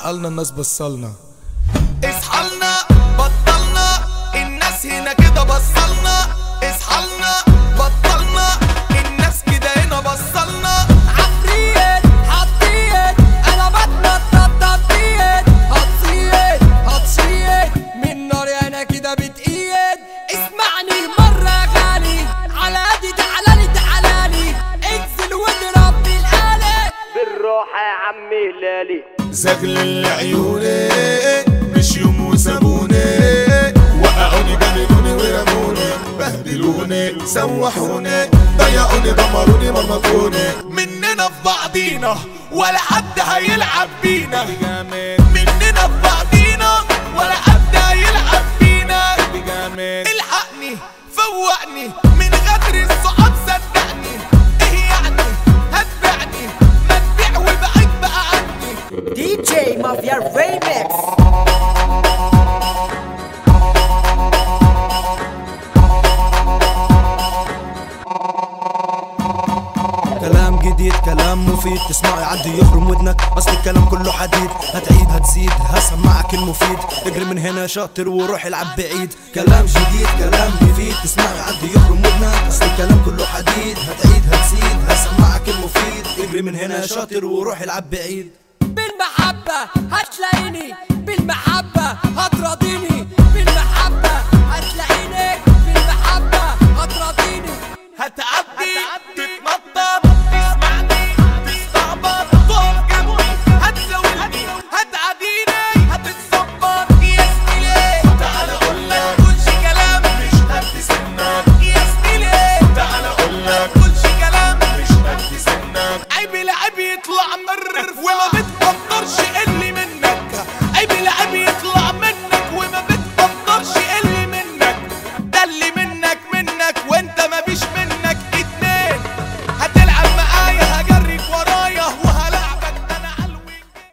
زعلنا الناس بصلنا اصحالنا بطلنا الناس هنا كده بصلنا اصحالنا بطلنا الناس كده هنا بصلنا عفريت حطيت انا بتنطط تطيت هتصيت هتصيت من نار انا كده بتقيد اسمعني مرة يا غالي على قدي تعالالي تعالالي انزل واضرب بالآلة بالراحة يا عم هلالي زغل عيوني مش يوم وسابوني وقعوني جننوني ورموني بهدلوني سوحوني ضيعوني دمروني مرمطوني مننا في بعضينا ولا حد هيلعب بينا مننا في بعضينا ولا حد هيلعب بينا الحقني فوقني من غدر الصحاب صدقني ايه يعني هتبعني ما تبيع وبعيد بقى عني دي جي مافيا ريميكس كلام جديد كلام مفيد تسمعه يعدي يخرم ودنك اصل الكلام كله حديد هتعيد هتزيد هسمعك المفيد اجري من هنا شاطر وروح العب بعيد كلام جديد كلام مفيد تسمعه يعدي يخرم ودنك اصل الكلام كله حديد هتعيد هتزيد هسمعك المفيد اجري من هنا شاطر وروح العب بعيد بالمحبة هتلاقيني بالمحبة هتراضيني بالمحبة هتلاقيني بالمحبة هتراضيني هتعدي تتنطط تسمعني تستعبط تقف جنبي هتزاولني هتعاديني هتتظبط يا زميلي تعال اقول لك تقولش كلام مش قد سنك يا زميلي تعال اقول لك تقولش كلام مش قد سنك عيب العيب يطلع مر وما بتقدرش ان